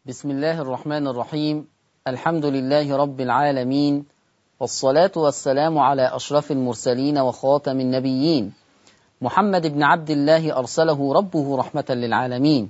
بسم الله الرحمن الرحيم الحمد لله رب العالمين والصلاة والسلام على أشرف المرسلين وخاتم النبيين محمد بن عبد الله أرسله ربه رحمة للعالمين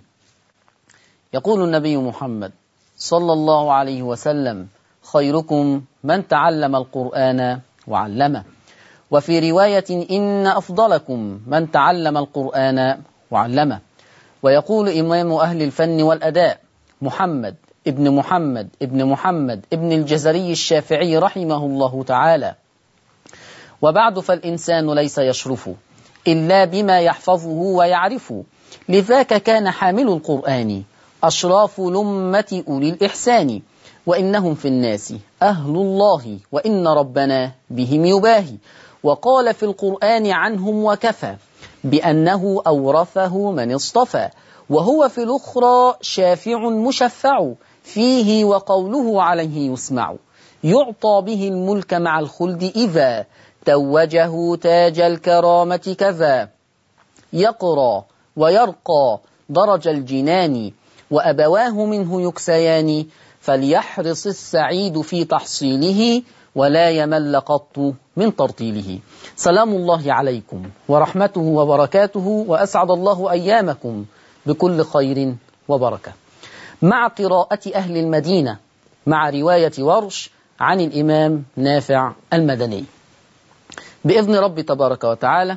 يقول النبي محمد صلى الله عليه وسلم خيركم من تعلم القرآن وعلمه وفي رواية إن أفضلكم من تعلم القرآن وعلمه ويقول إمام أهل الفن والأداء محمد ابن محمد ابن محمد ابن الجزري الشافعي رحمه الله تعالى وبعد فالإنسان ليس يشرف إلا بما يحفظه ويعرف لذاك كان حامل القرآن أشراف لمة أولي الإحسان وإنهم في الناس أهل الله وإن ربنا بهم يباهي وقال في القرآن عنهم وكفى بأنه أورثه من اصطفى وهو في الأخرى شافع مشفع فيه وقوله عليه يسمع يعطى به الملك مع الخلد إذا توجه تاج الكرامة كذا يقرى ويرقى درج الجنان وأبواه منه يكسيان فليحرص السعيد في تحصيله ولا يمل قط من ترطيله سلام الله عليكم ورحمته وبركاته وأسعد الله أيامكم بكل خير وبركة مع قراءة أهل المدينة مع رواية ورش عن الإمام نافع المدني بإذن رب تبارك وتعالى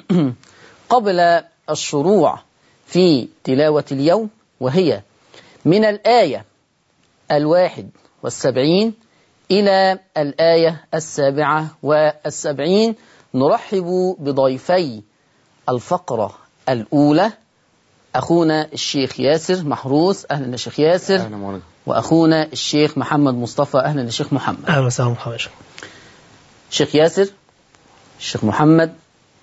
قبل الشروع في تلاوة اليوم وهي من الآية الواحد والسبعين إلى الآية السابعة والسبعين نرحب بضيفي الفقرة الأولى أخونا الشيخ ياسر محروس أهلا يا شيخ ياسر أهلا وأخونا الشيخ محمد مصطفى أهلا يا شيخ محمد أهلا وسهلا مرحبا شيخ ياسر الشيخ محمد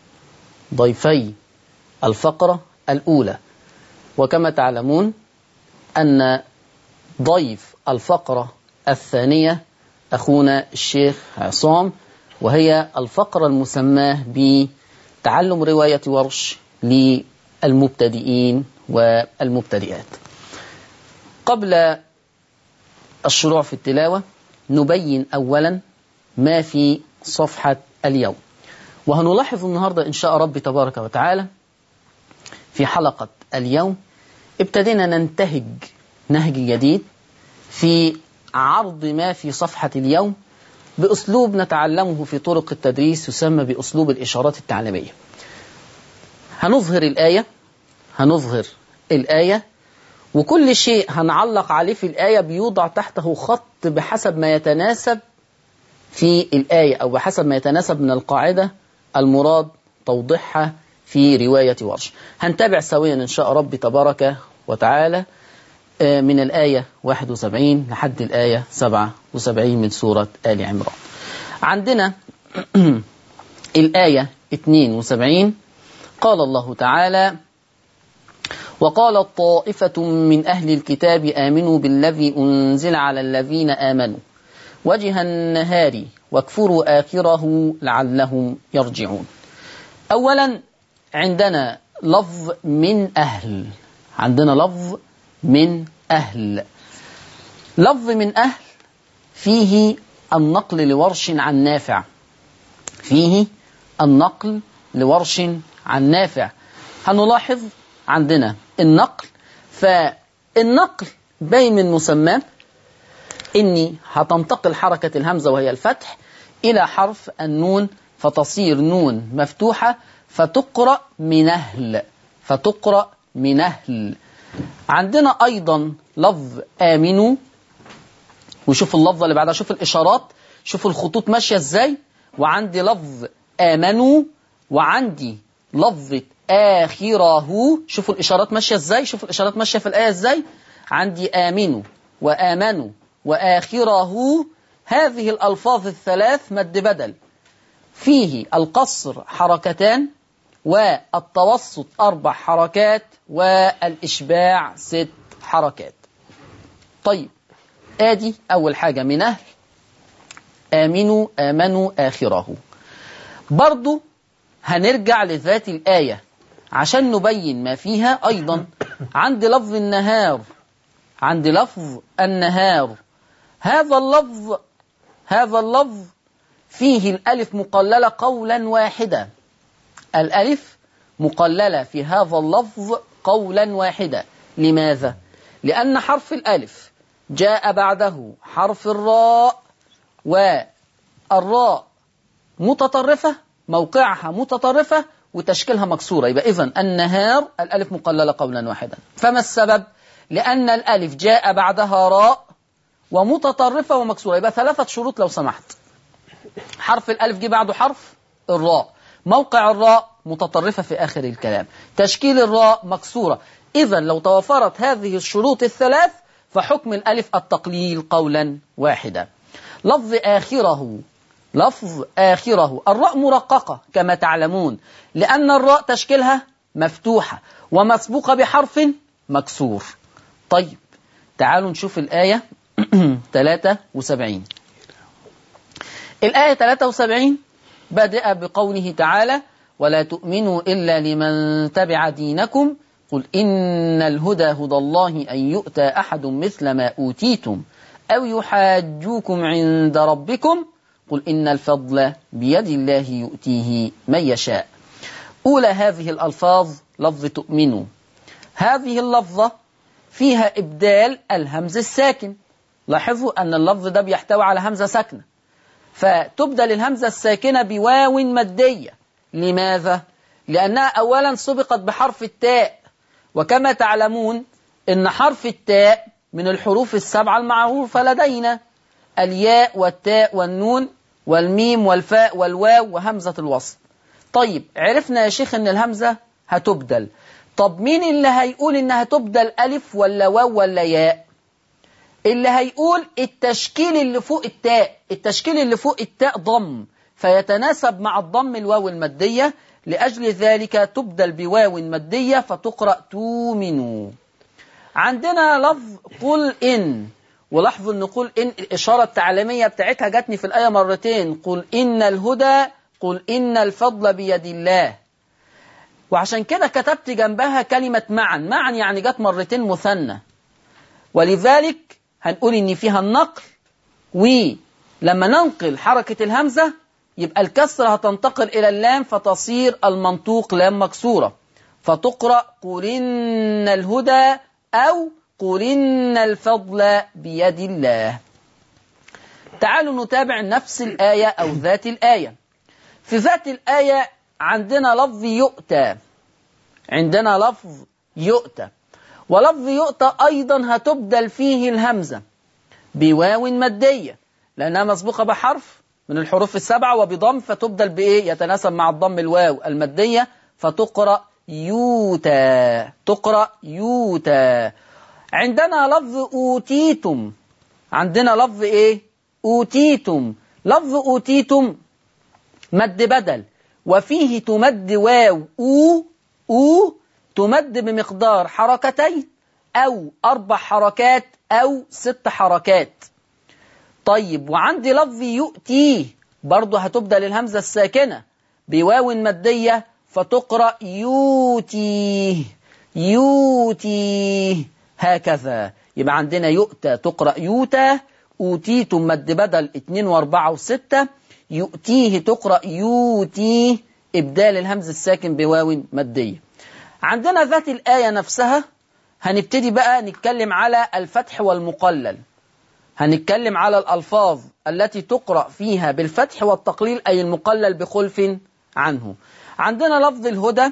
ضيفي الفقرة الأولى وكما تعلمون أن ضيف الفقرة الثانية أخونا الشيخ عصام وهي الفقرة المسماة بتعلم رواية ورش للمبتدئين والمبتدئات قبل الشروع في التلاوة نبين أولا ما في صفحة اليوم وهنلاحظ النهاردة إن شاء رب تبارك وتعالى في حلقة اليوم ابتدينا ننتهج نهج جديد في عرض ما في صفحة اليوم بأسلوب نتعلمه في طرق التدريس يسمى بأسلوب الإشارات التعليمية هنظهر الآية هنظهر الآية وكل شيء هنعلق عليه في الآية بيوضع تحته خط بحسب ما يتناسب في الآية أو بحسب ما يتناسب من القاعدة المراد توضيحها في رواية ورش هنتابع سويا إن شاء رب تبارك وتعالى من الآية 71 لحد الآية 77 من سورة آل عمران عندنا الآية 72 قال الله تعالى وقالت طائفة من أهل الكتاب آمنوا بالذي أنزل على الذين آمنوا وجه النهار واكفروا آخره لعلهم يرجعون أولا عندنا لفظ من أهل عندنا لفظ من أهل لفظ من أهل فيه النقل لورش عن نافع فيه النقل لورش عن نافع هنلاحظ عندنا النقل فالنقل باين من مسماه إني هتنتقل حركة الهمزة وهي الفتح إلى حرف النون فتصير نون مفتوحة فتقرأ من أهل فتقرأ من أهل عندنا أيضا لفظ آمنوا وشوف اللفظة اللي بعدها شوف الإشارات شوف الخطوط ماشية إزاي وعندي لفظ آمنوا وعندي لفظة آخره شوفوا الإشارات ماشية إزاي شوفوا الإشارات ماشية في الآية إزاي عندي آمنوا وآمنوا وآخره هذه الألفاظ الثلاث مد بدل فيه القصر حركتان والتوسط أربع حركات والإشباع ست حركات طيب آدي أول حاجة من أهل آمنوا آمنوا آخره برضو هنرجع لذات الآية عشان نبين ما فيها أيضا عند لفظ النهار عندي لفظ النهار هذا اللفظ هذا اللفظ فيه الألف مقللة قولا واحدا الألف مقللة في هذا اللفظ قولا واحدا لماذا؟ لأن حرف الألف جاء بعده حرف الراء والراء متطرفة موقعها متطرفة وتشكيلها مكسورة يبقى إذن النهار الألف مقللة قولا واحدا فما السبب؟ لأن الألف جاء بعدها راء ومتطرفة ومكسورة يبقى ثلاثة شروط لو سمحت حرف الألف جه بعده حرف الراء موقع الراء متطرفة في آخر الكلام تشكيل الراء مكسورة إذا لو توفرت هذه الشروط الثلاث فحكم الألف التقليل قولا واحدا لفظ آخره لفظ آخره الراء مرققة كما تعلمون لأن الراء تشكيلها مفتوحة ومسبوقة بحرف مكسور طيب تعالوا نشوف الآية 73 الآية 73 بدأ بقوله تعالى ولا تؤمنوا إلا لمن تبع دينكم قل إن الهدى هدى الله أن يؤتى أحد مثل ما أوتيتم أو يحاجوكم عند ربكم قل إن الفضل بيد الله يؤتيه من يشاء أولى هذه الألفاظ لفظ تؤمنوا هذه اللفظة فيها إبدال الهمز الساكن لاحظوا أن اللفظ ده بيحتوي على همزة ساكنة فتبدل الهمزة الساكنة بواو مادية لماذا؟ لأنها أولا سبقت بحرف التاء وكما تعلمون أن حرف التاء من الحروف السبعة المعروفة لدينا الياء والتاء والنون والميم والفاء والواو وهمزة الوصل طيب عرفنا يا شيخ أن الهمزة هتبدل طب مين اللي هيقول إنها تبدل ألف ولا واو ولا ياء اللي هيقول التشكيل اللي فوق التاء التشكيل اللي فوق التاء ضم فيتناسب مع الضم الواو المادية لأجل ذلك تبدل بواو مادية فتقرأ تومنوا عندنا لفظ قل إن ولاحظوا أن قل إن الإشارة التعليمية بتاعتها جاتني في الآية مرتين قل إن الهدى قل إن الفضل بيد الله وعشان كده كتبت جنبها كلمة معا معا يعني جت مرتين مثنى ولذلك هنقول إن فيها النقل ولما ننقل حركة الهمزة يبقى الكسرة هتنتقل إلى اللام فتصير المنطوق لام مكسورة فتقرأ قل إن الهدى أو قل إن الفضل بيد الله تعالوا نتابع نفس الآية أو ذات الآية في ذات الآية عندنا لفظ يؤتى عندنا لفظ يؤتى ولفظ يؤتى أيضا هتبدل فيه الهمزة بواو مادية لأنها مسبوقة بحرف من الحروف السبعة وبضم فتبدل بإيه يتناسب مع الضم الواو المادية فتقرأ يوتى تقرأ يوتى عندنا لفظ أوتيتم عندنا لفظ إيه أوتيتم لفظ أوتيتم مد بدل وفيه تمد واو أو أو تمد بمقدار حركتين أو أربع حركات أو ست حركات طيب وعندي لفظ يؤتيه برضه هتبدل الهمزة الساكنة بواو مادية فتقرأ يوتيه يوتيه هكذا يبقى عندنا يؤتى تقرأ يوتى أوتيتم مد بدل اتنين واربعة وستة يؤتيه تقرأ يوتيه إبدال الهمز الساكن بواو مادية عندنا ذات الآية نفسها هنبتدي بقى نتكلم على الفتح والمقلل هنتكلم على الألفاظ التي تقرأ فيها بالفتح والتقليل أي المقلل بخلف عنه عندنا لفظ الهدى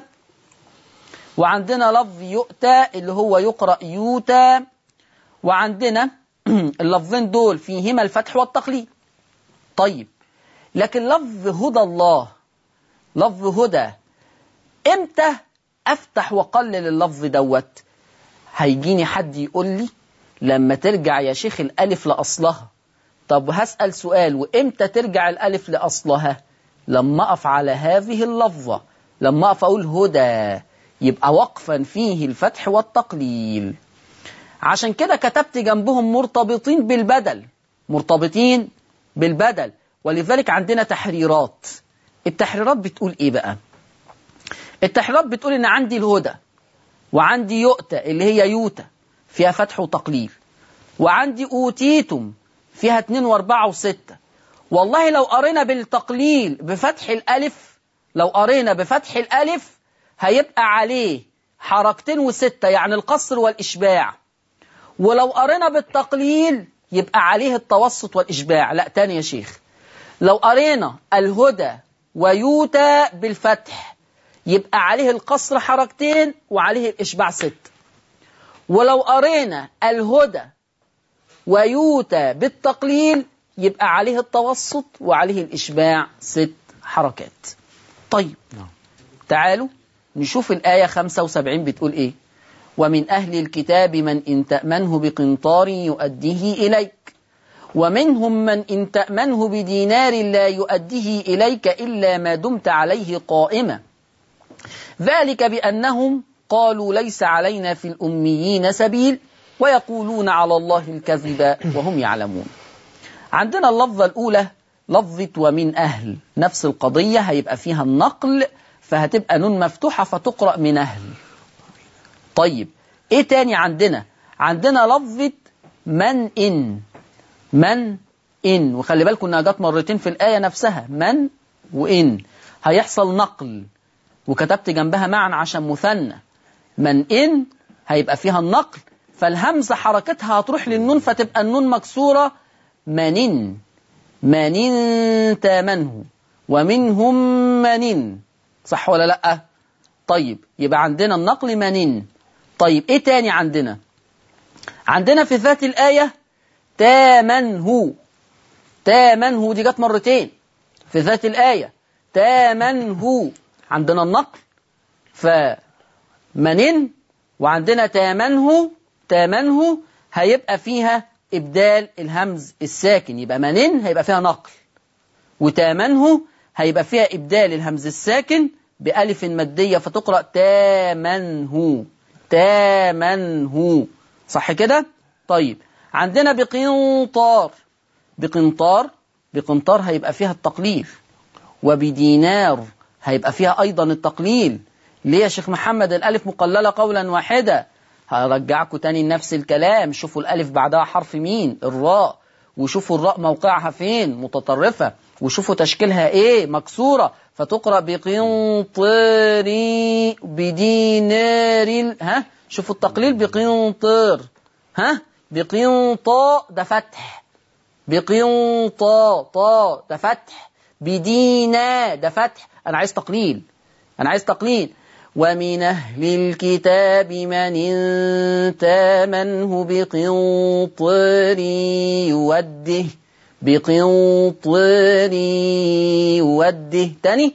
وعندنا لفظ يؤتى اللي هو يقرأ يوتى وعندنا اللفظين دول فيهما الفتح والتقليل طيب لكن لفظ هدى الله لفظ هدى امتى افتح واقلل اللفظ دوت هيجيني حد يقول لي لما ترجع يا شيخ الالف لاصلها طب هسال سؤال وامتى ترجع الالف لاصلها لما اقف على هذه اللفظه لما اقف اقول هدى يبقى وقفا فيه الفتح والتقليل عشان كده كتبت جنبهم مرتبطين بالبدل مرتبطين بالبدل ولذلك عندنا تحريرات التحريرات بتقول ايه بقى التحريرات بتقول ان عندي الهدى وعندي يؤتى اللي هي يوتى فيها فتح وتقليل وعندي أوتيتم فيها اتنين واربعة وستة والله لو قرينا بالتقليل بفتح الألف لو قرينا بفتح الألف هيبقى عليه حركتين وستة يعني القصر والإشباع ولو قرينا بالتقليل يبقى عليه التوسط والإشباع لا تاني يا شيخ لو قرينا الهدى ويوتى بالفتح يبقى عليه القصر حركتين وعليه الإشباع ست ولو قرينا الهدى ويوتى بالتقليل يبقى عليه التوسط وعليه الإشباع ست حركات طيب تعالوا نشوف الآية 75 بتقول إيه ومن أهل الكتاب من إن تأمنه بقنطار يؤديه إليك ومنهم من إن تأمنه بدينار لا يؤديه إليك إلا ما دمت عليه قائما ذلك بأنهم قالوا ليس علينا في الأميين سبيل ويقولون على الله الكذب وهم يعلمون عندنا اللفظة الأولى لفظة ومن أهل نفس القضية هيبقى فيها النقل فهتبقى نون مفتوحة فتقرأ من أهل طيب إيه تاني عندنا عندنا لفظة من إن من إن وخلي بالكم إنها جت مرتين في الآية نفسها من وإن هيحصل نقل وكتبت جنبها معا عشان مثنى من إن هيبقى فيها النقل فالهمزة حركتها هتروح للنون فتبقى النون مكسورة منن منن تامنه ومنهم منن صح ولا لأ طيب يبقى عندنا النقل منن طيب ايه تاني عندنا عندنا في ذات الآية تامنه تامنه دي جت مرتين في ذات الآية تامنه عندنا النقل فمنن وعندنا تامنه تامنه هيبقى فيها إبدال الهمز الساكن يبقى منن هيبقى فيها نقل وتامنه هيبقى فيها إبدال الهمز الساكن بألف مادية فتقرأ تامنه تامنه صح كده؟ طيب عندنا بقنطار بقنطار بقنطار هيبقى فيها التقليل وبدينار هيبقى فيها أيضا التقليل ليه يا شيخ محمد الألف مقللة قولا واحدة هرجعكم تاني لنفس الكلام شوفوا الألف بعدها حرف مين الراء وشوفوا الراء موقعها فين متطرفة وشوفوا تشكيلها ايه مكسورة فتقرأ بقنطري بدينار ها شوفوا التقليل بقنطر ها بقنطاء ده فتح بقنطاء طاء ده فتح بدينا ده فتح انا عايز تقليل انا عايز تقليل ومن أهل الكتاب من إن تامنه بقنطر يوده بقنطر يوده تاني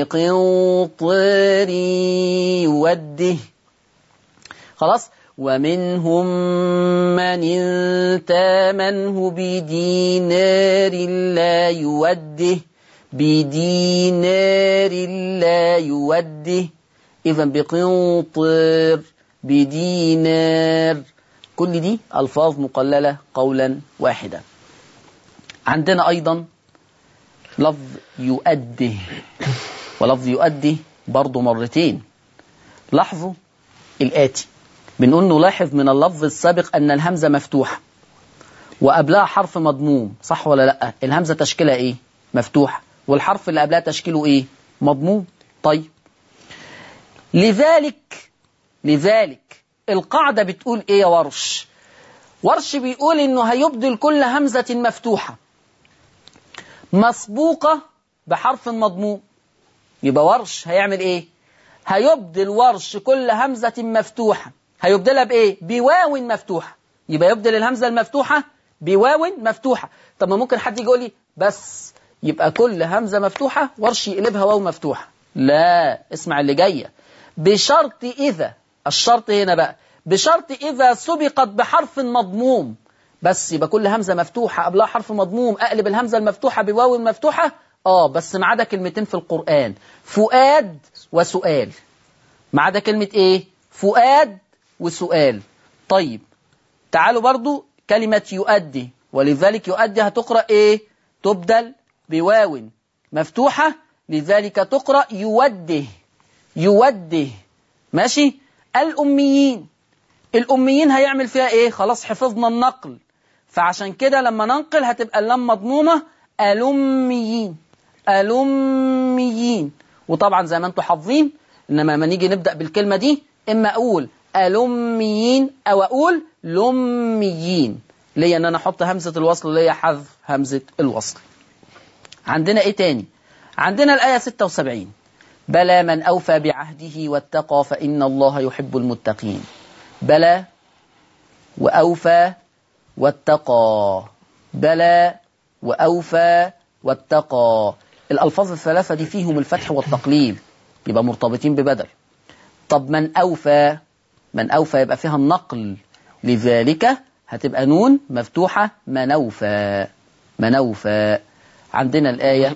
بقنطر يوده خلاص ومنهم من إن تامنه بدينار لا يوده بدينار لا يوده إذا بقنطر بدينار كل دي ألفاظ مقللة قولا واحدا عندنا أيضا لفظ يؤده ولفظ يؤده برضو مرتين لاحظوا الآتي بنقول نلاحظ من اللفظ السابق أن الهمزة مفتوحة وقبلها حرف مضموم صح ولا لأ الهمزة تشكيلها إيه مفتوحة والحرف اللي قبلها تشكيله إيه مضموم طيب لذلك لذلك القاعدة بتقول ايه يا ورش ورش بيقول انه هيبدل كل همزة مفتوحة مسبوقة بحرف مضموم يبقى ورش هيعمل ايه هيبدل ورش كل همزة مفتوحة هيبدلها بايه بواو مفتوحة يبقى يبدل الهمزة المفتوحة بواو مفتوحة طب ما ممكن حد يجي يقول لي بس يبقى كل همزة مفتوحة ورش يقلبها واو مفتوحة لا اسمع اللي جايه بشرط إذا الشرط هنا بقى بشرط إذا سبقت بحرف مضموم بس يبقى كل همزة مفتوحة قبلها حرف مضموم أقلب الهمزة المفتوحة بواو مفتوحة آه بس ما عدا كلمتين في القرآن فؤاد وسؤال ما عدا كلمة إيه فؤاد وسؤال طيب تعالوا برضو كلمة يؤدي ولذلك يؤدي هتقرأ إيه تبدل بواو مفتوحة لذلك تقرأ يوده يوده ماشي الأميين الأميين هيعمل فيها إيه خلاص حفظنا النقل فعشان كده لما ننقل هتبقى اللام مضمومة الأميين الأميين وطبعا زي ما انتم حافظين إنما لما نيجي نبدأ بالكلمة دي إما أقول الأميين أو أقول لميين ليا إن أنا أحط همزة الوصل ليا حذف همزة الوصل عندنا إيه تاني عندنا الآية 76 بلى من أوفى بعهده واتقى فإن الله يحب المتقين بلى وأوفى واتقى بلى وأوفى واتقى الألفاظ الثلاثة دي فيهم الفتح والتقليل يبقى مرتبطين ببدل طب من أوفى من أوفى يبقى فيها النقل لذلك هتبقى نون مفتوحة منوفى منوفى عندنا الآية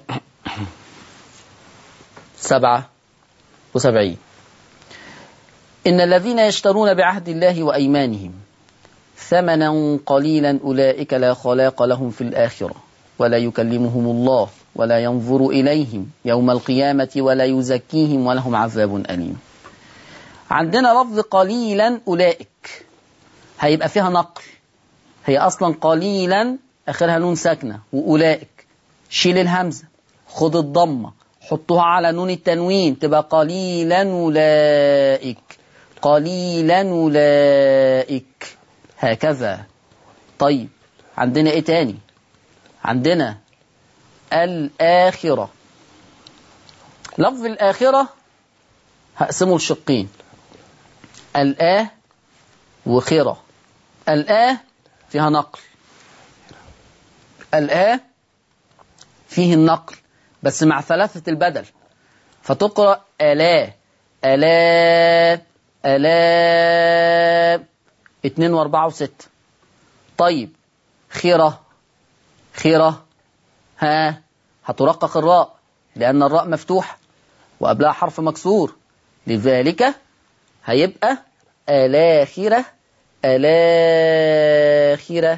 سبعة وسبعين إن الذين يشترون بعهد الله وأيمانهم ثمنا قليلا أولئك لا خلاق لهم في الآخرة ولا يكلمهم الله ولا ينظر إليهم يوم القيامة ولا يزكيهم ولهم عذاب أليم عندنا لفظ قليلا أولئك هيبقى فيها نقل هي أصلا قليلا آخرها نون ساكنة وأولئك شيل الهمزة خد الضمة حطوها على نون التنوين تبقى قليلا أولئك قليلا أولئك هكذا طيب عندنا ايه تاني عندنا الآخرة لفظ الآخرة هقسمه لشقين الآه وخرة الآه فيها نقل الآه فيه النقل بس مع ثلاثة البدل فتقرأ ألا ألا ألا اتنين واربعة وستة طيب خيرة خيرة ها هترقق الراء لأن الراء مفتوحة وقبلها حرف مكسور لذلك هيبقى الآخرة الآخرة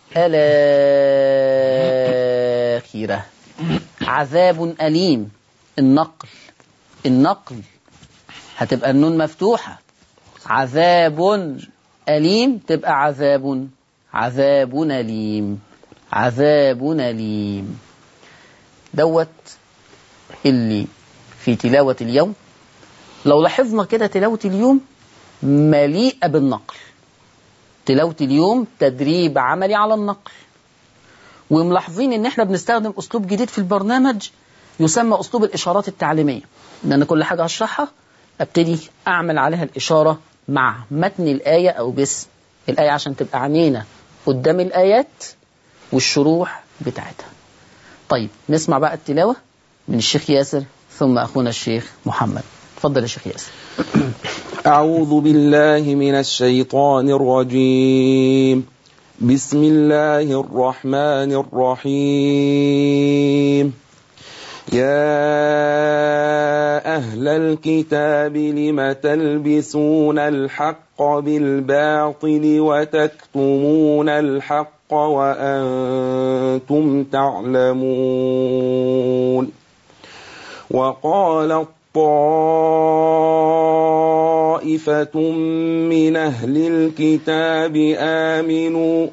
الآخرة عذاب أليم النقل النقل هتبقى النون مفتوحة عذاب أليم تبقى عذاب عذاب أليم عذاب أليم دوت اللي في تلاوة اليوم لو لاحظنا كده تلاوة اليوم مليئة بالنقل تلاوة اليوم تدريب عملي على النقل وملاحظين ان احنا بنستخدم اسلوب جديد في البرنامج يسمى اسلوب الاشارات التعليميه ان انا كل حاجه هشرحها ابتدي اعمل عليها الاشاره مع متن الايه او باسم الايه عشان تبقى عينينا قدام الايات والشروح بتاعتها طيب نسمع بقى التلاوه من الشيخ ياسر ثم اخونا الشيخ محمد اتفضل يا شيخ ياسر أعوذ بالله من الشيطان الرجيم بسم الله الرحمن الرحيم يا أهل الكتاب لم تلبسون الحق بالباطل وتكتمون الحق وأنتم تعلمون وقال طائفة من أهل الكتاب آمنوا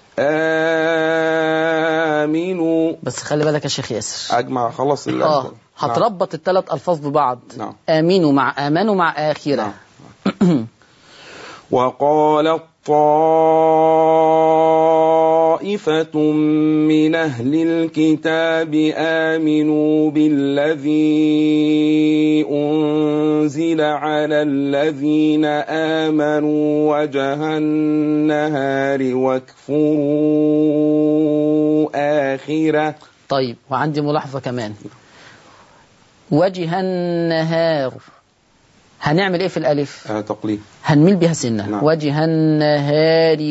آمنوا بس خلي بالك يا شيخ ياسر أجمع خلص اه الأول هتربط الثلاث الفاظ ببعض نعم. امينوا مع امانوا مع اخره نعم. وقال طائفة من أهل الكتاب آمنوا بالذي أنزل على الذين آمنوا وجه النهار واكفروا آخره طيب وعندي ملاحظة كمان وجه النهار هنعمل ايه في الالف آه تقليد هنميل بها سنة نعم. وجه النهار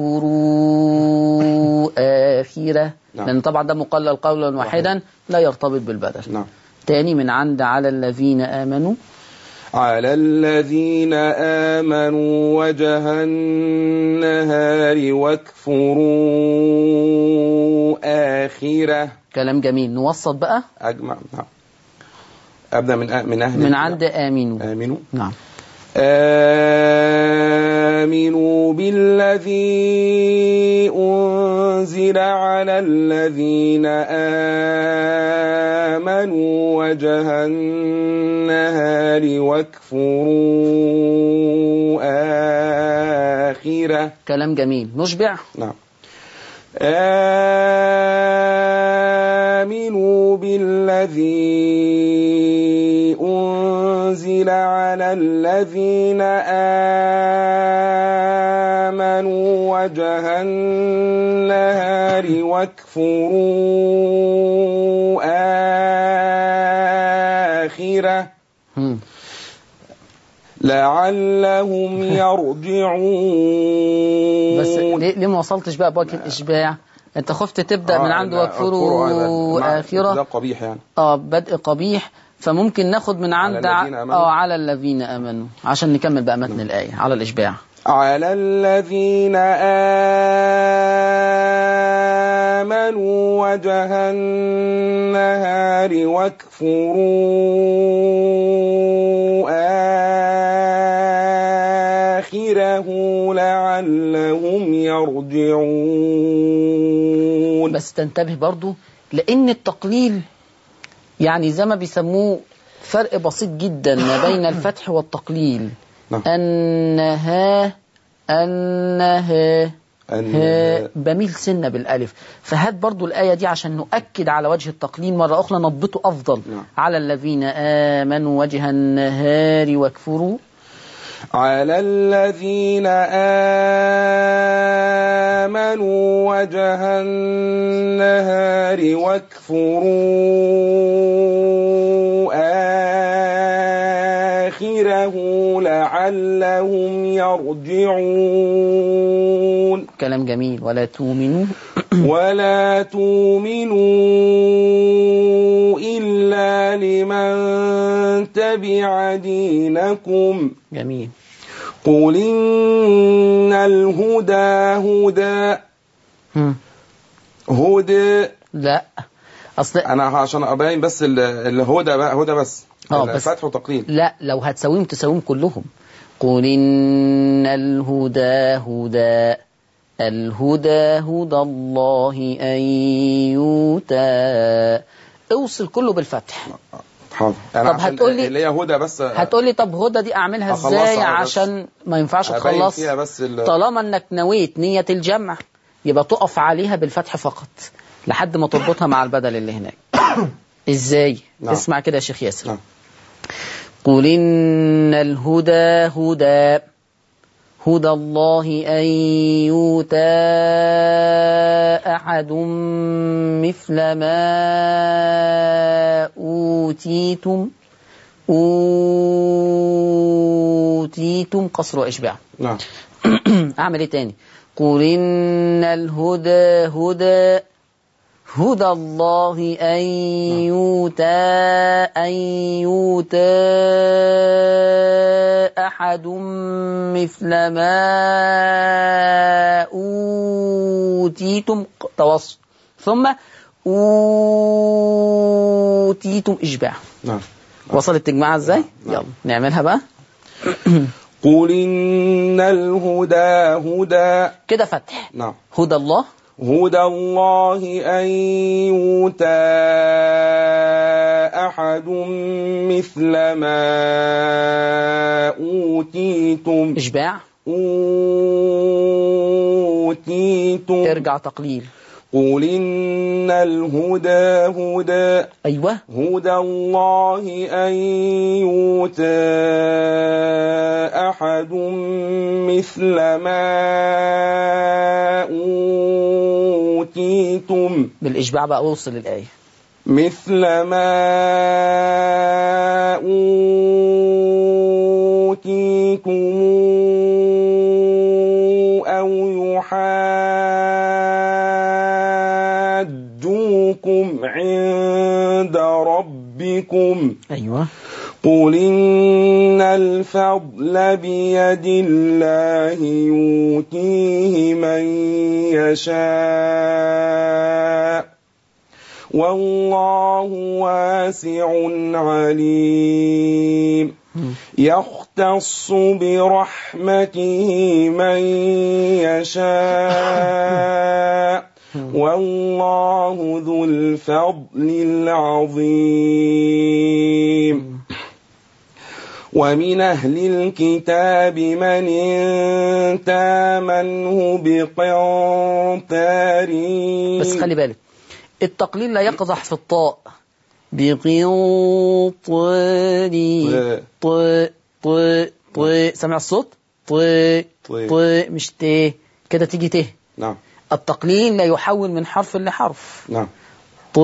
واكفروا آخرة نعم. لأن طبعا ده مقلل قولا واحدا لا يرتبط بالبدل نعم تاني من عند على الذين آمنوا على الذين آمنوا وجه النهار واكفروا آخره كلام جميل نوسط بقى أجمع نعم أبدأ من أ- من أهل من عند آمنوا آمنوا نعم آمنوا بالذي أنزل على الذين آمنوا وجه النهار واكفروا آخره كلام جميل نشبع نعم آمنوا بالذي أنزل على الذين آمنوا وجه النهار واكفروا آخره هم. لعلهم يرجعون بس ليه, ليه ما وصلتش بقى بوجه الإشباع انت خفت تبدأ من آه، عنده لا، واكفروا أذكروا- مع- آخرة ده قبيح يعني اه بدء قبيح فممكن ناخد من عند على الذين آمنوا. اه على الذين امنوا عشان نكمل بقى متن الايه على الاشباع على الذين آمنوا وجه النهار واكفروا آخره لعلهم يرجعون بس تنتبه برضو لان التقليل يعني زي ما بيسموه فرق بسيط جدا ما بين الفتح والتقليل نعم. انها انها أن- ها بميل سنة بالألف فهات برضو الآية دي عشان نؤكد على وجه التقليل مرة أخرى نضبطه أفضل نعم. على الذين آمنوا وجه النهار واكفروا على الذين آمنوا وجه النهار واكفروا آخره لعلهم يرجعون كلام جميل ولا تؤمنوا ولا تؤمنوا إلا لمن تبع دينكم جميل قل إن الهدى هدى هم. هدى لا أصل أنا عشان أبين بس ال- الهدى بقى هدى بس آه، بس- فتح وتقليل لا لو هتساويهم تساويهم كلهم قل إن الهدى هدى الهدى هدى الله أن يؤتى اوصل كله بالفتح حاضر أنا طب عشان هتقولي- اللي هي هدى بس هتقول لي طب هدى دي اعملها أخلصها ازاي بس. عشان ما ينفعش أبين تخلص فيها بس ال- طالما انك نويت نية الجمع يبقى تقف عليها بالفتح فقط لحد ما تربطها مع البدل اللي هناك ازاي نعم. اسمع كده يا شيخ ياسر نعم. قل إن الهدى هدى هدى الله أن يؤتى أحد مثل ما أوتيتم أوتيتم قصر وإشباع نعم أعمل إيه تاني قل إن الهدى هدى هدى الله أن يؤتى أن يؤتى أحد مثل ما أوتيتم توسط ثم أوتيتم إشباع نعم وصلت تجمعها ازاي؟ نعم. يلا نعملها بقى قل إن الهدى هدى كده فتح نعم هدى الله هدى الله أن يؤتى أحد مثل ما أوتيتم إشباع أوتيتم ارجع تقليل قل إن الهدى هدى أيوه هدى الله أن يؤتى أحد مثل ما أوتيتم بالإشباع بقى أوصل الآية مثل ما أوتيتم أو يحاجوكم عند ربكم أيوه قل إن الفضل بيد الله يؤتيه من يشاء والله واسع عليم يختص برحمته من يشاء والله ذو الفضل العظيم ومن أهل الكتاب من إن تامنه بقنطار بس خلي بالك التقليل لا يقضح في الطاء بقنطار ط ط ط سمع الصوت ط ط. ط مش ت كده تيجي ت نعم التقليل لا يحول من حرف لحرف نعم ط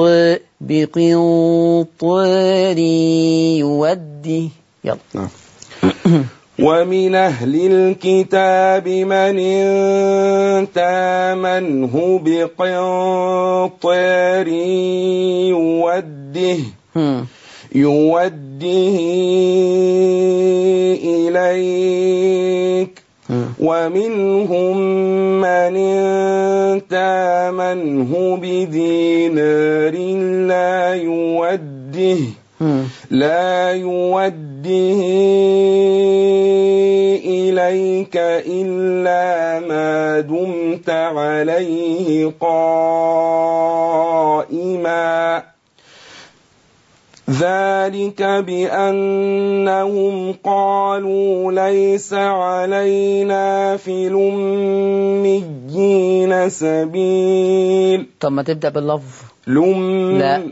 بقنطار يودي يلا نعم ومن أهل الكتاب من إن تامنه بقنطار يوده هم. يوده إليك هم. ومنهم من إن تامنه بدينار لا يوده هم. لا يوده إليك إلا ما دمت عليه قائما ذلك بأنهم قالوا ليس علينا في الأميين سبيل طب ما تبدأ باللفظ لم لا.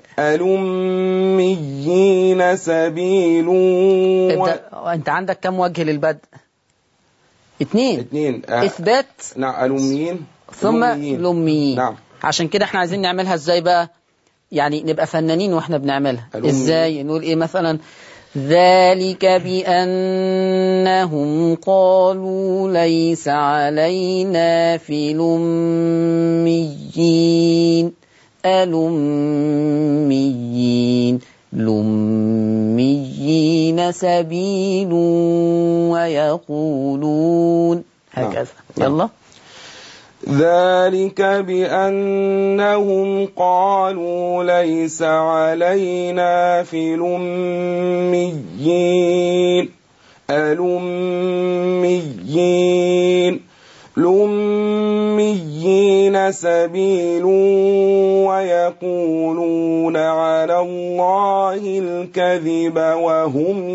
الأميين سبيل و... ابدأ انت عندك كم وجه للبدء اتنين اثنين آه، اثبات نعم الأميين ثم الأميين. الأميين نعم عشان كده احنا عايزين نعملها ازاي بقى يعني نبقى فنانين واحنا بنعملها الأميين. ازاي نقول ايه مثلا ذلك بأنهم قالوا ليس علينا في الأميين الأميين الأميين سبيل ويقولون هكذا نعم. يلا ذلك بأنهم قالوا ليس علينا في الأميين الأميين الأميين سبيل ويقولون على الله الكذب وهم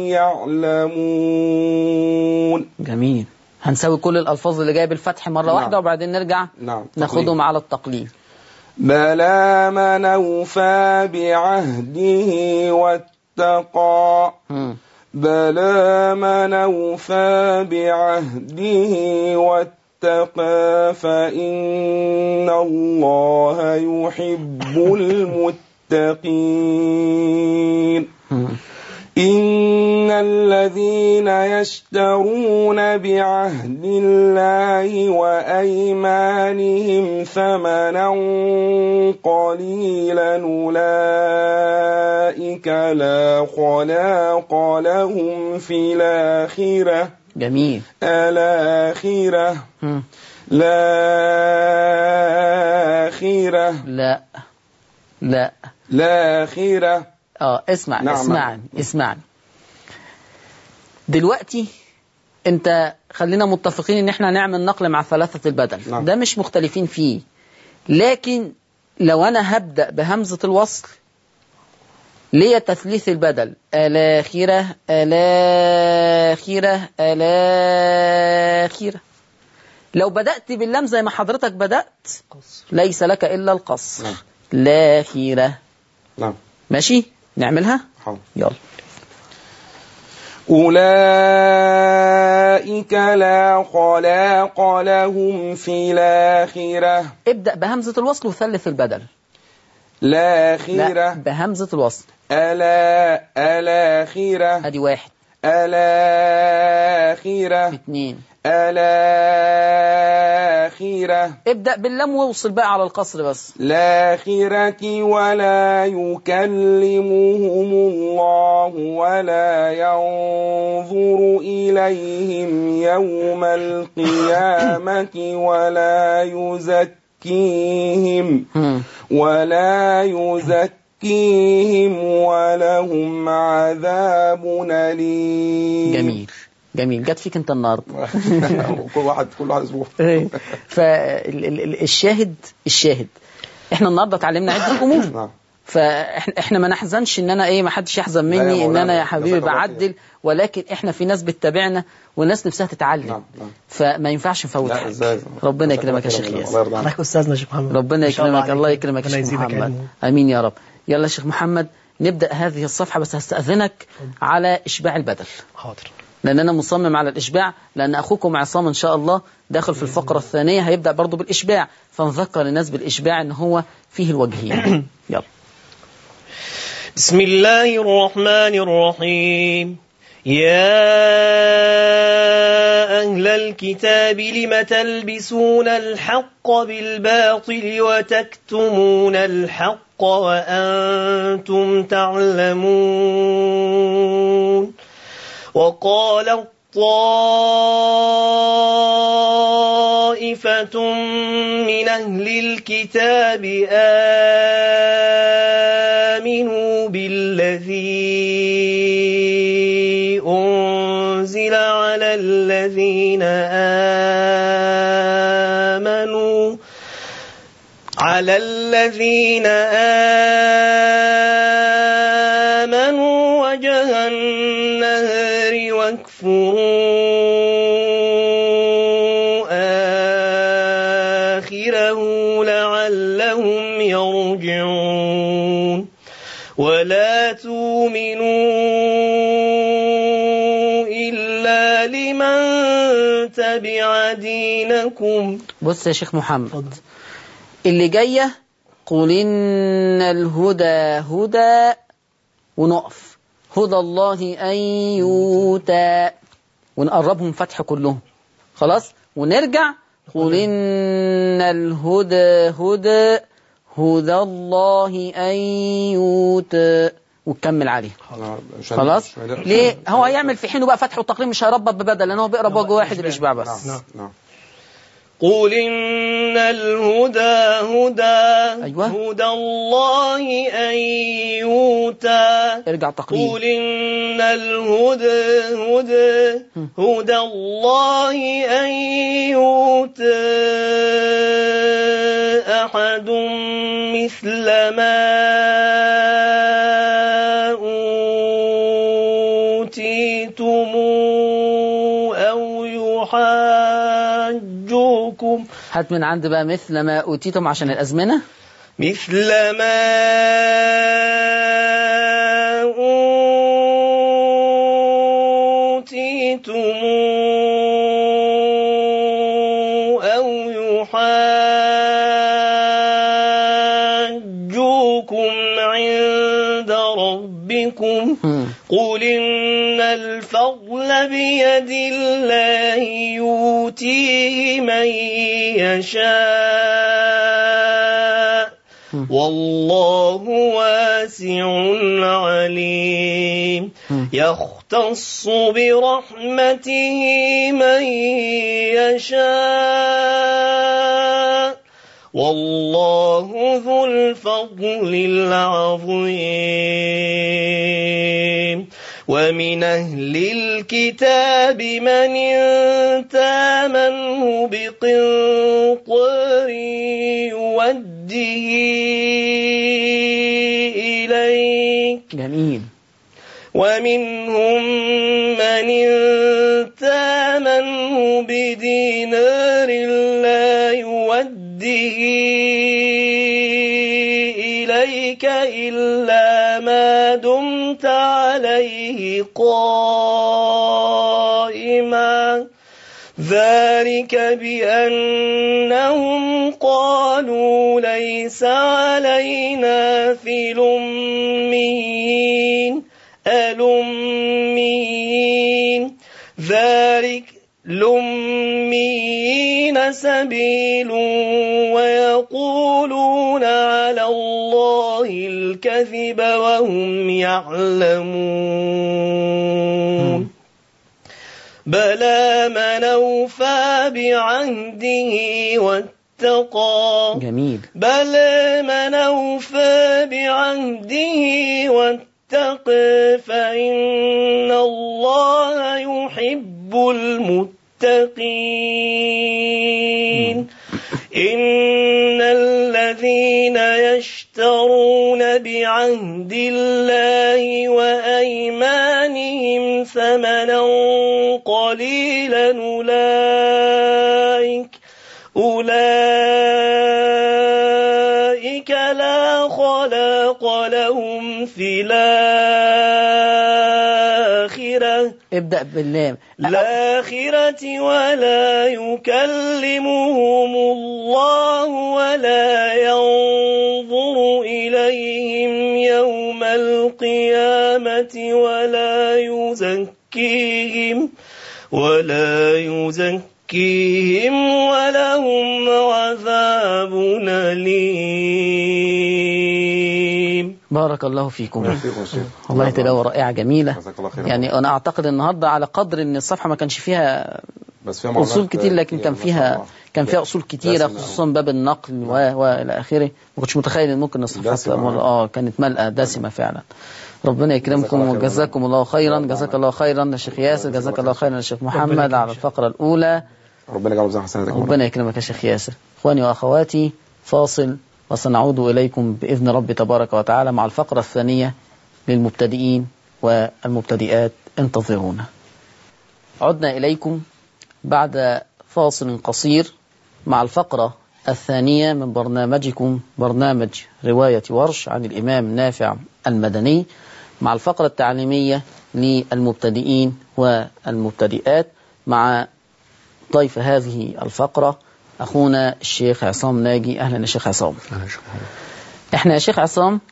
يعلمون جميل هنسوي كل الألفاظ اللي جايه بالفتح مرة نعم. واحدة وبعدين نرجع نعم ناخدهم على التقليد بلى من أوفى بعهده واتقى مم. بلى من أوفى بعهده واتقى فإن الله يحب المتقين مم. إن الذين يشترون بعهد الله وأيمانهم ثمنا قليلا أولئك لا خلاق لهم في الآخرة جميل الآخرة مم. الآخرة لا لا الآخرة اه اسمع نعم. اسمعني اسمعني دلوقتي انت خلينا متفقين ان احنا نعمل نقل مع ثلاثة البدل نعم. ده مش مختلفين فيه لكن لو انا هبدأ بهمزة الوصل ليا تثليث البدل الآخرة الآخرة الآخرة لو بدأت باللام زي ما حضرتك بدأت ليس لك إلا القصر نعم. لاخرة نعم ماشي نعملها حاضر يلا أولئك لا خلاق لهم في الآخرة ابدأ بهمزة الوصل وثلث البدل الآخرة لا بهمزة الوصل ألا الآخرة ادي واحد الآخرة اتنين الآخرة ابدأ باللام واوصل بقى على القصر بس الآخرة ولا يكلمهم الله ولا ينظر إليهم يوم القيامة ولا يزكيهم هم. ولا يزكيهم يزكيهم ولهم عذاب أليم جميل جميل جت فيك انت النهارده كل واحد كل واحد اسبوع فالشاهد الشاهد احنا النهارده اتعلمنا عده امور نعم فاحنا احنا ما نحزنش ان انا ايه ما حدش يحزن لا يا مني ان مولانا، انا يا حبيبي جزاك الله بعدل ولكن احنا في ناس بتتابعنا وناس نفسها تتعلم نعم نعم فما ينفعش نفوت لا حاجه ازاي ربنا جزاك يكرمك يا الله شيخ خير. ياسر. الله يرضى عنك حضرتك استاذنا يا شيخ محمد ربنا ما شاء يكرمك عليك. الله يكرمك يا ربنا شيخ يزيدك محمد علم. امين يا رب يلا يا شيخ محمد نبدا هذه الصفحه بس هستاذنك على اشباع البدل حاضر لان انا مصمم على الاشباع لان اخوكم عصام ان شاء الله داخل في الفقره الثانيه هيبدا برضه بالاشباع فنذكر الناس بالاشباع ان هو فيه الوجهين يلا بسم الله الرحمن الرحيم يا أهل الكتاب لم تلبسون الحق بالباطل وتكتمون الحق وأنتم تعلمون وقال طائفة من أهل الكتاب آمنوا بالذي أنزل على الذين آمنوا على الذين آمنوا وجه النهر واكفروا آخره لعلهم يرجعون ولا تؤمنوا إلا لمن تبع دينكم بص يا شيخ محمد اتفضل. اللي جايه قل ان الهدى هدى ونقف هدى الله ان يؤتى ونقربهم فتح كلهم خلاص ونرجع قل ان الهدى هدى هدى الله ان يؤتى وتكمل عليه مش خلاص مش هنقدر- ليه هو هيعمل في حينه بقى فتح وتقريب مش هيربط ببدل لان هو بيقرا بوجه واحد الاشباع بس نعم نعم قل إن الهدى هدى أيوة. هدى الله أن يؤتى ارجع تقريب قل إن الهدى هدى هدى الله أن يؤتى أحد مثل ما أوتيتم أو يحاجوكم هات من عند بقى مثل ما اوتيتم عشان الازمنه مثل ما أوتيتم أو يحاجوكم عند ربكم هم. قل إن الفضل بيد الله يؤتيه من يشاء والله واسع عليم يختص برحمته من يشاء والله ذو الفضل العظيم ومن أهل الكتاب من إن تامنه بقنطر يوده إليك جميل ومنهم من إن تامنه بدينار لا يوده إليك إلا ما دمت عليه قائما ذلك بأنهم قالوا ليس علينا في الأميين الأميين ذلك الأميين سبيل ويقولون على الله الكذب وهم يعلمون بلى من أوفى بعهده واتقى جميل بل من أوفى بعهده واتقى فإن الله يحب المتقين إن الذين يشترون بعهد الله وأيمانهم ثمنا قليلا أولئك أولئك لا خلاق لهم في الآخرة ابدأ باللام الآخرة ولا يكلمهم الله ولا ينظر إليهم يوم القيامة ولا يزكيهم ولا يزكيهم ولهم عذاب أليم بارك الله فيكم فيكم شيخ والله تلاوة رائعة جميلة جزاك الله خير يعني أنا أعتقد النهاردة على قدر إن الصفحة ما كانش فيها بس فيها معلومات أصول كتير لكن كان ما شاء فيها الله. كان فيها أصول كتيرة دسمة. خصوصا باب النقل و وإلى آخره ما كنتش متخيل إن ممكن الصفحات دسمة. تبقى- آه كانت ملأة دسمة فعلا ربنا يكرمكم الله خير. وجزاكم الله خيرا جزاك الله خيرا يا شيخ ياسر جزاك الله خيرا يا شيخ محمد على الفقرة الأولى ربنا يجعله ميزان حسناتك ربنا يكرمك يا شيخ ياسر اخواني واخواتي فاصل وسنعود اليكم باذن رب تبارك وتعالى مع الفقره الثانيه للمبتدئين والمبتدئات انتظرونا عدنا اليكم بعد فاصل قصير مع الفقره الثانيه من برنامجكم برنامج روايه ورش عن الامام نافع المدني مع الفقره التعليميه للمبتدئين والمبتدئات مع ضيف هذه الفقرة أخونا الشيخ عصام ناجي أهلا يا شيخ عصام إحنا يا شيخ عصام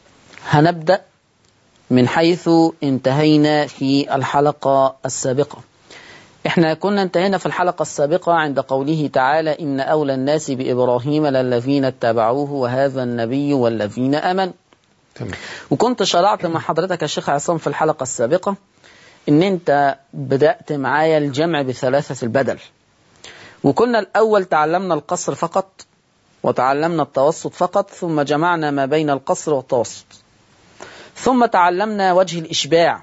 هنبدأ من حيث انتهينا في الحلقة السابقة إحنا كنا انتهينا في الحلقة السابقة عند قوله تعالى إن أولى الناس بإبراهيم للذين اتبعوه وهذا النبي والذين آمنوا تمام وكنت شرعت مع حضرتك يا شيخ عصام في الحلقة السابقة ان انت بدأت معايا الجمع بثلاثة البدل وكنا الأول تعلمنا القصر فقط وتعلمنا التوسط فقط ثم جمعنا ما بين القصر والتوسط ثم تعلمنا وجه الإشباع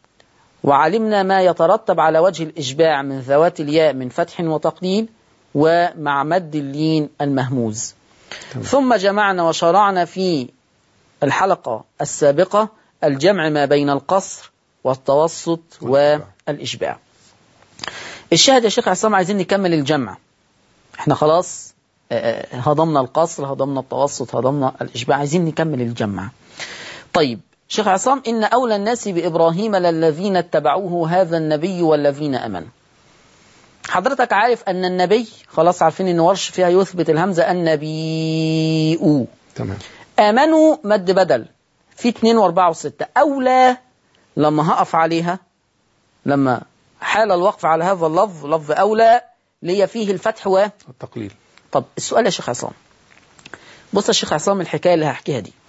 وعلمنا ما يترتب على وجه الإشباع من ذوات الياء من فتح وتقليل ومع مد اللين المهموز ثم جمعنا وشرعنا في الحلقة السابقة الجمع ما بين القصر والتوسط والإشباع الشاهد يا شيخ عصام عايزين نكمل الجمع احنا خلاص آه، آه، هضمنا القصر هضمنا التوسط هضمنا الإشباع عايزين نكمل الجمع طيب شيخ عصام إن أولى الناس بإبراهيم للذين اتبعوه هذا النبي والذين أمنوا حضرتك عارف أن النبي خلاص عارفين أن ورش فيها يثبت الهمزة النبي تمام آمنوا مد بدل في اتنين واربعة وستة أولى لما هقف عليها لما حال الوقف على هذا اللفظ لفظ أولى لي فيه الفتح و التقليل طب السؤال يا شيخ عصام بص يا شيخ عصام الحكاية اللي هحكيها دي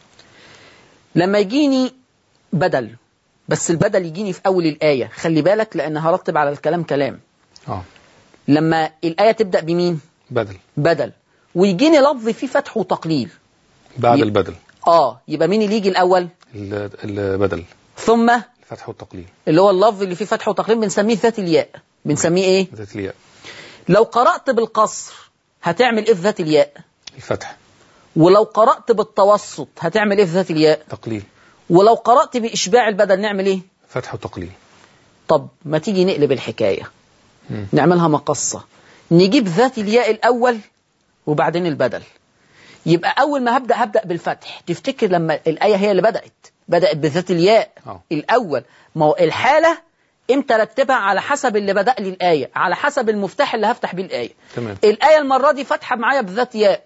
لما يجيني بدل بس البدل يجيني في أول الآية خلي بالك لأن هرتب على الكلام كلام اه لما الآية تبدأ بمين بدل بدل ويجيني لفظ فيه فتح وتقليل بعد ي- البدل اه يبقى مين اللي يجي الأول ال- البدل ثم الفتح والتقليل اللي هو اللفظ اللي فيه فتح وتقليل بنسميه ذات الياء بنسميه ايه ذات الياء لو قرأت بالقصر هتعمل ايه في ذات الياء الفتح ولو قرأت بالتوسط هتعمل ايه في ذات الياء تقليل ولو قرأت بإشباع البدل نعمل ايه فتح وتقليل طب ما تيجي نقلب الحكاية مم. نعملها مقصة نجيب ذات الياء الأول وبعدين البدل يبقى أول ما هبدأ هبدأ بالفتح تفتكر لما الآية هي اللي بدأت بدأت بذات الياء آه. الأول ما هو الحالة امتى رتبها على حسب اللي بدأ لي الآية على حسب المفتاح اللي هفتح بيه الآية تمام الآية المرة دي فاتحة معايا بذات ياء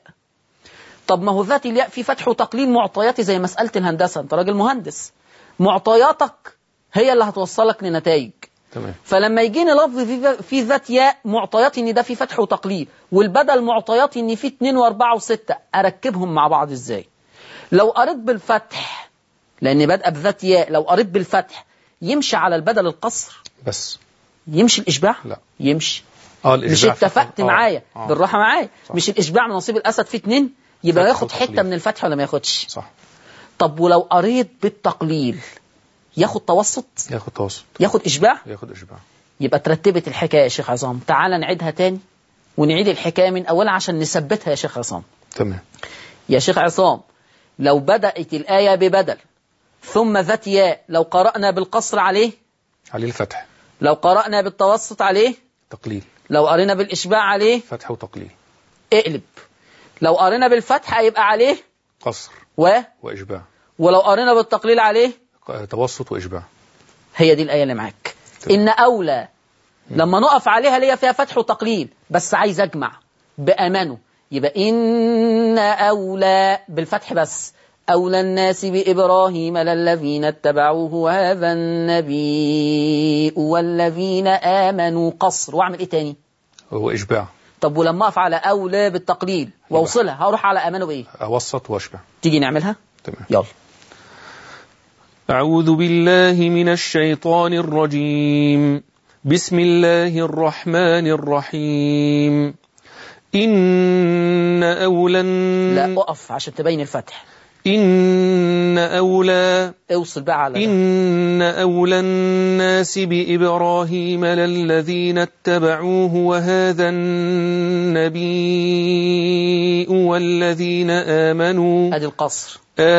طب ما هو ذات الياء في فتح وتقليل معطياتي زي مسألة الهندسة أنت راجل مهندس معطياتك هي اللي هتوصلك لنتائج تمام فلما يجيني لفظ في, في ذات ياء معطياتي ان ده في فتح وتقليل والبدل معطياتي ان في اتنين واربعة وستة اركبهم مع بعض ازاي لو قريت بالفتح لان بادئه بذات ياء لو قريت بالفتح يمشي على البدل القصر بس يمشي الاشباع لا. يمشي اه مش الإشباع اتفقت آه، معايا آه. بالراحه معايا صح. مش الاشباع من نصيب الاسد فيه اتنين يبقى فتح ياخد حته وتقليل. من الفتح ولا ما ياخدش صح طب ولو قريت بالتقليل ياخد توسط ياخد توسط ياخد اشباع ياخد إشباع يبقى ترتبت الحكايه يا شيخ عصام تعال نعيدها تاني ونعيد الحكايه من اولها عشان نثبتها يا شيخ عصام تمام يا شيخ عصام لو بدأت الآية ببدل ثم ذات ياء لو قرأنا بالقصر عليه عليه الفتح لو قرأنا بالتوسط عليه تقليل لو قرينا بالإشباع عليه فتح وتقليل اقلب لو قرينا بالفتح هيبقى عليه قصر و وإشباع ولو قرينا بالتقليل عليه ق- توسط وإشباع هي دي الآية اللي معاك تمام. إن أولى لما نقف عليها ليا فيها فتح وتقليل بس عايز أجمع بأمانه يبقى إن أولى بالفتح بس أولى الناس بإبراهيم للذين اتبعوه وهذا النبي والذين آمنوا قصر وأعمل إيه تاني هو إشباع طب ولما أقف على أولى بالتقليل وأوصلها هروح على أمانه بإيه أوسط وأشبع تيجي نعملها تمام يلا أعوذ بالله من الشيطان الرجيم بسم الله الرحمن الرحيم إن أولى لا الن- أقف عشان تبين الفتح إن أولى اوصل بقى على ده. إن أولى الناس بإبراهيم للذين اتبعوه وهذا النبي والذين آمنوا ادي القصر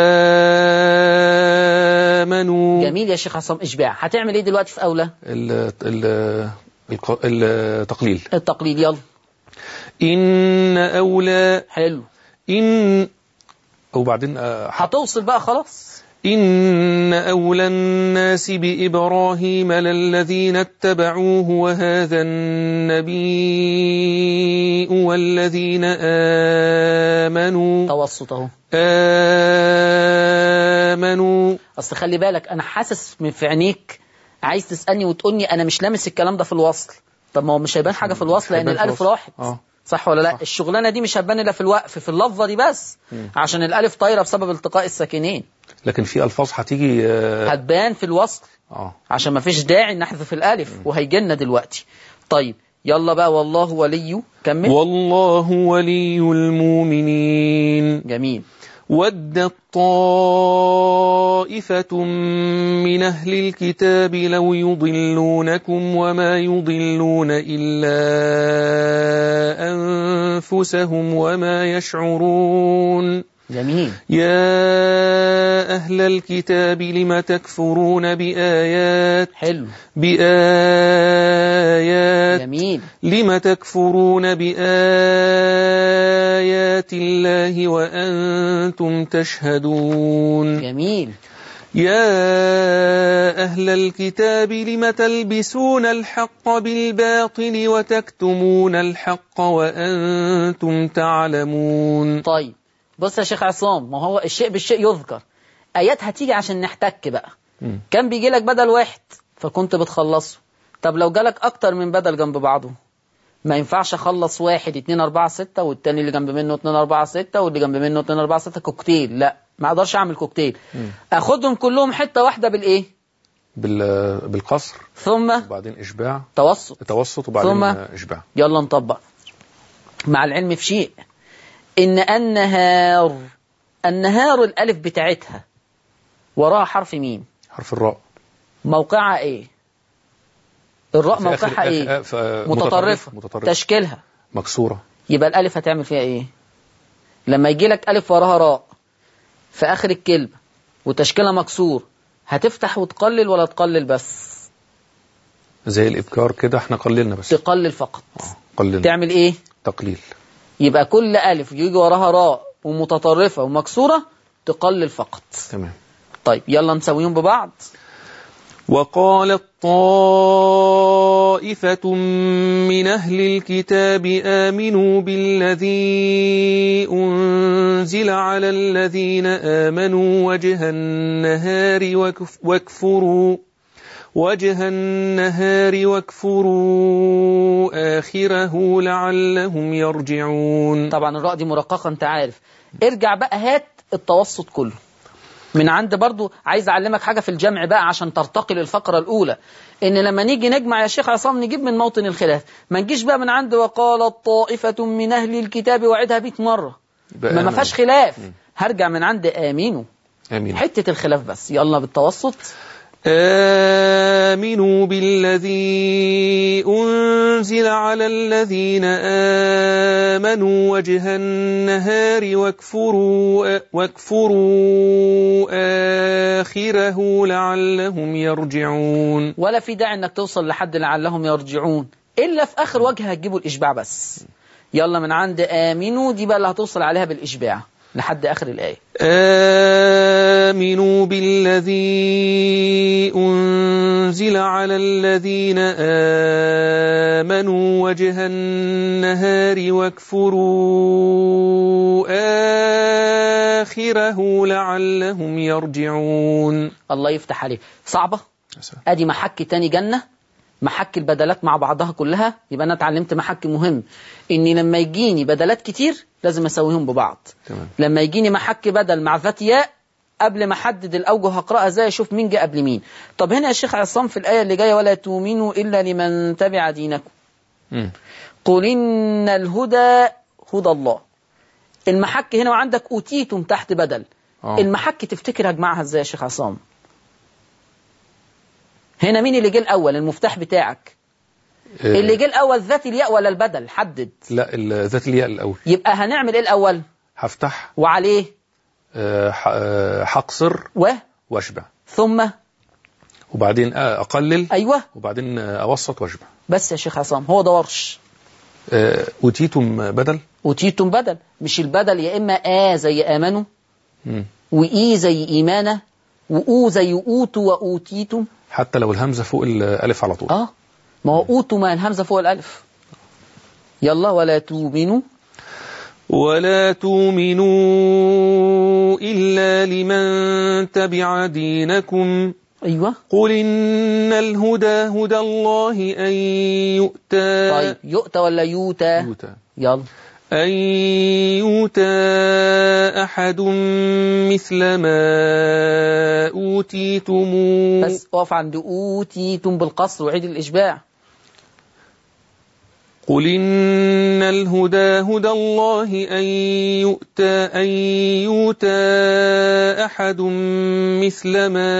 آمنوا جميل يا شيخ عصام اشباع هتعمل ايه دلوقتي في اولى ال- ال- الق- التقليل التقليد يلا إن أولى حلو إن وبعدين آه، هتوصل بقى خلاص إن أولى الناس بإبراهيم للذين اتبعوه وهذا النبي والذين آمنوا توسط اهو آمنوا اصل خلي بالك انا حاسس من في عينيك عايز تسالني وتقولني انا مش لامس الكلام ده في الوصل طب ما هو مش هيبان حاجه في الوصل لان هيبان في الالف الوصل. راحت آه. صح ولا لا صح. الشغلانه دي مش هتبان الا في الوقف في اللفظه دي بس عشان الالف طايره بسبب التقاء الساكنين لكن في ألفاظ هتيجي آه هتبان في الوصل آه. عشان ما فيش داعي نحذف الالف وهيجي لنا دلوقتي طيب يلا بقى والله ولي كمل والله ولي المؤمنين جميل ودت طائفة من أهل الكتاب لو يضلونكم وما يضلون إلا أنفسهم وما يشعرون جميل يا أهل الكتاب لم تكفرون بآيات حلو بآيات جميل لم تكفرون بآيات الله وأنتم تشهدون جميل يا أهل الكتاب لم تلبسون الحق بالباطل وتكتمون الحق وأنتم تعلمون طيب بص يا شيخ عصام ما هو الشيء بالشيء يذكر ايات هتيجي عشان نحتك بقى مم. كان بيجي لك بدل واحد فكنت بتخلصه طب لو جالك اكتر من بدل جنب بعضه ما ينفعش اخلص واحد اتنين اربعة ستة والتاني اللي جنب منه اتنين اربعة ستة واللي جنب منه اتنين اربعة ستة كوكتيل لا ما اقدرش اعمل كوكتيل اخدهم كلهم حتة واحدة بالايه بال- بالقصر ثم وبعدين إشباع توسط توسط وبعدين ثم؟ إشباع يلا نطبق مع العلم في شيء إن النهار النهار الألف بتاعتها وراها حرف ميم حرف الراء موقعها إيه الراء في آخر- موقعها آخر- إيه آه، في- متطرفة متطرفة تشكيلها مكسورة يبقى الألف هتعمل فيها إيه لما يجي لك ألف وراها راء في آخر الكلمة وتشكيلها مكسور هتفتح وتقلل ولا تقلل بس زي الإبكار كده احنا قللنا بس تقلل فقط قللنا تعمل إيه تقليل يبقى كل ألف يجي وراها راء ومتطرفة ومكسورة تقلل فقط تمام طيب يلا نسويهم ببعض وقالت طائفة من أهل الكتاب آمنوا بالذي أنزل على الذين آمنوا وجه النهار وكف- واكفروا وجه النهار واكفروا آخره لعلهم يرجعون طبعا الراء دي مرققة انت عارف ارجع بقى هات التوسط كله من عند برضو عايز أعلمك حاجة في الجمع بقى عشان ترتقي للفقرة الأولى إن لما نيجي نجمع يا شيخ عصام نجيب من موطن الخلاف ما نجيش بقى من عند وقالت طائفة من أهل الكتاب وعدها 100 مرة يبقى ما ما آمنوا. فيهاش خلاف هرجع من عند آمينوا آمين حتة الخلاف بس يلا بالتوسط آمنوا بالذي أنزل على الذين آمنوا وجه النهار واكفروا واكفروا آخره لعلهم يرجعون ولا في داعي انك توصل لحد لعلهم يرجعون الا في اخر وجه هتجيبوا الاشباع بس يلا من عند امنوا دي بقى اللي هتوصل عليها بالاشباع لحد اخر الايه آمنوا بالذي أنزل على الذين آمنوا وجه النهار واكفروا آخره لعلهم يرجعون الله يفتح عليه صعبه ادي محك تاني جنه محك البدلات مع بعضها كلها يبقى انا اتعلمت محك مهم اني لما يجيني بدلات كتير لازم اسويهم ببعض تمام. لما يجيني محك بدل مع ذات ياء قبل ما احدد الاوجه هقراها ازاي اشوف مين جه قبل مين طب هنا يا شيخ عصام في الايه اللي جايه ولا تؤمنوا الا لمن تبع دينكم مم. قل ان الهدى هدى الله المحك هنا وعندك اوتيتم تحت بدل آه. المحك تفتكر اجمعها ازاي يا شيخ عصام هنا مين اللي جه الاول المفتاح بتاعك آه، اللي جه الاول ذات الياء ولا البدل حدد لا ال- ذات الياء الأول يبقى هنعمل ايه الاول هفتح وعليه آه، ح- آه، حقصر و واشبع ثم وبعدين آه، أقلل ايوه وبعدين آه، أوسط واشبع بس يا شيخ عصام هو ده ورش آه، أوتيتم بدل اوتيتم بدل مش البدل يا اما آ زي امنوا مم. وإي زي إيمانة وأو زي أوتوا وأوتيتم حتى لو الهمزة فوق الألف على طول اه ما هو أوتوا ما الهمزة فوق الألف يلا ولا تؤمنوا ولا تؤمنوا إلا لمن تبع دينكم أيوة قل إن الهدى هدى الله أن يؤتى طيب يؤتى ولا يوتى يؤتى يلا أن يؤتى أحد مثل ما أوتيتم بس اقف عند أوتيتم بالقصر وعيد الإشباع قل إن الهدى هدى الله أن يؤتى أن يؤتى أحد مثل ما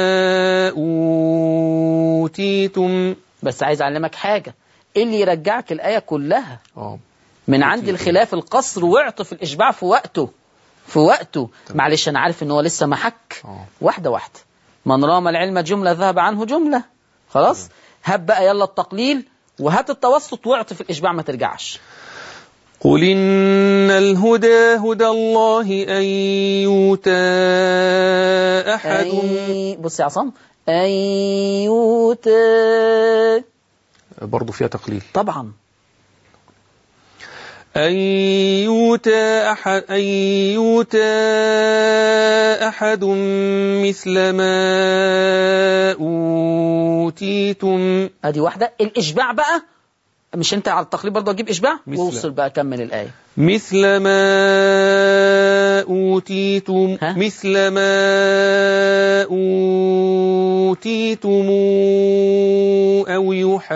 أوتيتم بس عايز أعلمك حاجة إيه اللي يرجعك الآية كلها آه. من عند الخلاف القصر واعطف الإشباع في وقته في وقته معلش أنا عارف إن هو لسه محك آه. واحدة واحدة من رام العلم جملة ذهب عنه جملة خلاص هات بقى يلا التقليل وهات التوسط واعطف الإشباع ما ترجعش قل إن الهدى هدى الله أن يؤتى أحد أي بص يا عصام أن يؤتى برضو فيها تقليل طبعا أن يؤتى أحد أن يؤتى أحد مثل ما أوتيتم ادي واحدة الإشباع بقى مش انت على التقليد برضه هتجيب إشباع مثل. ووصل بقى كمل الآية مثل ما أوتيتم ها؟ مثل ما أوتيتم أو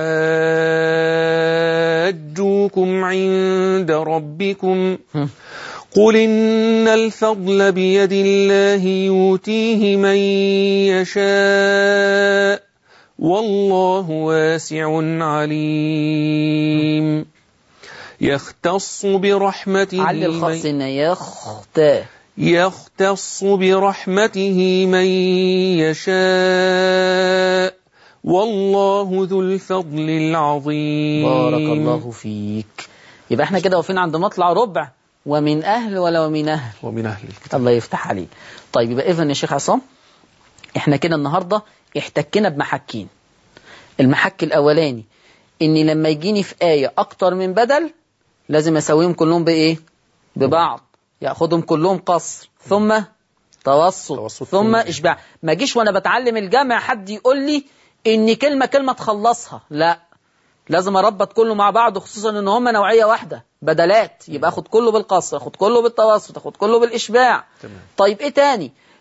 يحاجوكم عند ربكم هم. قل إن الفضل بيد الله يؤتيه من يشاء والله واسع عليم يختص برحمته علي من الخاص إن يخت يختص برحمته من يشاء والله ذو الفضل العظيم بارك الله فيك يبقى احنا كده واقفين عند مطلع ربع ومن أهل ولا ومن أهل ومن أهل الكتاب الله يفتح عليك طيب يبقى إذن يا شيخ عصام احنا كده النهاردة احتكينا بمحكين المحك الأولاني إني لما يجيني في آية أكتر من بدل لازم أسويهم كلهم بإيه؟ ببعض يأخذهم كلهم قصر ثم توسط, توسط ثم ثم إشباع ما جيش وأنا بتعلم الجامع حد يقول لي إن كلمة كلمة تخلصها لا لازم اربط كله مع بعض خصوصا ان هم نوعيه واحده بدلات يبقى اخد كله بالقصر اخد كله بالتوسط اخد كله بالاشباع تمام. طيب ايه تاني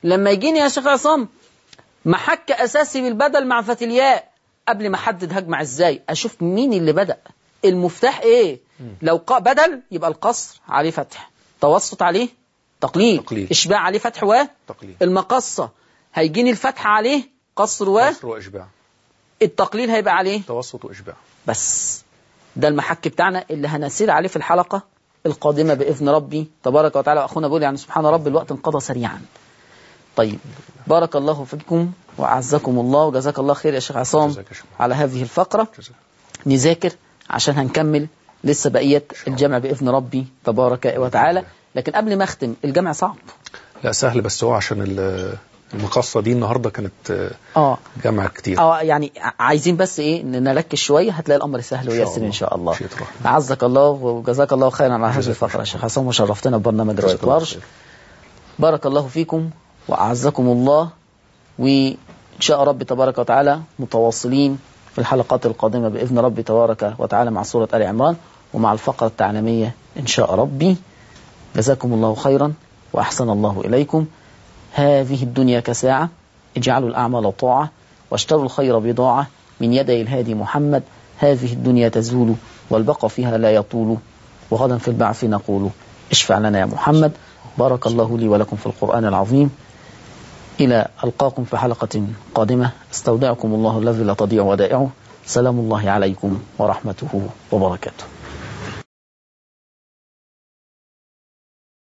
لما يجيني يا شيخ عصام محك اساسي بالبدل مع فتلياء قبل ما احدد هجمع ازاي اشوف مين اللي بدا المفتاح ايه لو قا بدل يبقى القصر عليه فتح توسط عليه تقليل, تقليل. اشباع عليه فتح و تقليل المقصه هيجيني الفتح عليه قصر و قصر واشباع التقليل هيبقى عليه توسط واشباع بس ده المحك بتاعنا اللي هنسير عليه في الحلقة القادمة بإذن ربي تبارك وتعالى وأخونا بيقول يعني سبحان ربي الوقت انقضى سريعا طيب بارك الله فيكم وأعزكم الله وجزاك الله خير يا شيخ عصام جزاك يا شيخ. على هذه الفقرة جزاك. نذاكر عشان هنكمل لسه بقية الجمع بإذن ربي تبارك وتعالى لكن قبل ما أختم الجمع صعب لا سهل بس هو عشان ال- المقصة دي النهاردة كانت آه، اه جمع كتير اه يعني ع- عايزين بس ايه ن- نركز شويه هتلاقي الامر سهل شاء ويسر ان الله. شاء الله شيء الرحمن. اعزك الله وجزاك الله خيرا على هذه جزاك الفقره الله يا شيخ حسام وشرفتنا ببرنامج رؤيه جزاك الله العرش خير. بارك الله فيكم واعزكم الله وان شاء رب تبارك وتعالى متواصلين في الحلقات القادمه باذن ربي تبارك وتعالى مع سوره ال عمران ومع الفقره التعليميه ان شاء ربي جزاكم الله خيرا واحسن الله اليكم هذه الدنيا كساعة اجعلوا الأعمال طاعة واشتروا الخير بضاعة من يدي الهادي محمد هذه الدنيا تزول والبقى فيها لا يطول وغدا في البعث نقول اشفع لنا يا محمد بارك الله لي ولكم في القرآن العظيم إلى ألقاكم في حلقة قادمة استودعكم الله الذي لا تضيع ودائعه سلام الله عليكم ورحمته وبركاته